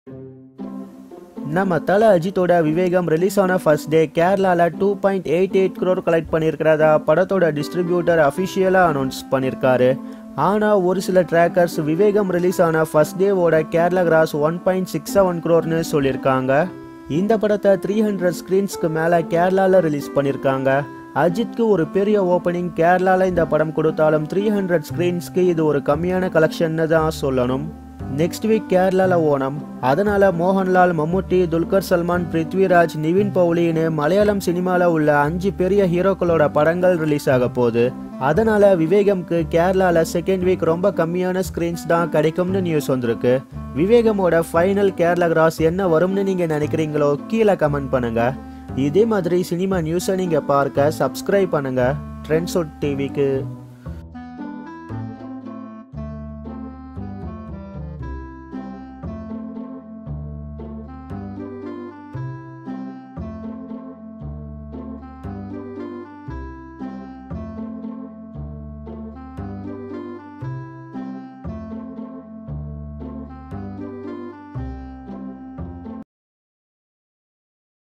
நம்ம தல அஜித்தோட விவேகம் ரிலீஸ் ஆன ஃபர்ஸ்ட் டே கேரளால two point eight eight crore collect பண்ணியிருக்கிறதா படத்தோட டிஸ்ட்ரிபியூட்டர் அஃபிஷியலாக அனௌன்ஸ் பண்ணியிருக்காரு ஆனால் ஒரு சில ட்ராக்கர்ஸ் விவேகம் ரிலீஸ் ஆன ஃபர்ஸ்ட் டேவோட Kerala gross one point six seven க்ரோர்னு சொல்லியிருக்காங்க இந்த படத்தை த்ரீ ஹண்ட்ரட் ஸ்க்ரீன்ஸ்க்கு மேலே கேரளாவில் ரிலீஸ் பண்ணியிருக்காங்க அஜித்க்கு ஒரு பெரிய ஓப்பனிங் கேரளாவில் இந்த படம் கொடுத்தாலும் த்ரீ ஹண்ட்ரட் ஸ்க்ரீன்ஸ்க்கு இது ஒரு கம்மியான கலெக்ஷன்னு தான் சொல்லணும் நெக்ஸ்ட் வீக் கேரளால ஓணம் அதனால மோகன்லால் மம்முட்டி துல்கர் சல்மான் பிருத்விராஜ் நிவின் பவுலின்னு மலையாளம் சினிமால உள்ள அஞ்சு பெரிய ஹீரோக்களோட படங்கள் ரிலீஸ் ஆக போகுது அதனால விவேகம்க்கு கேரளால செகண்ட் வீக் ரொம்ப கம்மியான ஸ்கிரீன்ஸ் தான் கிடைக்கும்னு நியூஸ் வந்திருக்கு விவேகமோட ஃபைனல் கேரளா கிராஸ் என்ன வரும்னு நீங்க நினைக்கிறீங்களோ கீழே கமெண்ட் பண்ணுங்க இதே மாதிரி சினிமா நியூஸை நீங்க பார்க்க சப்ஸ்கிரைப் பண்ணுங்க ட்ரெண்ட்ஸ் டிவிக்கு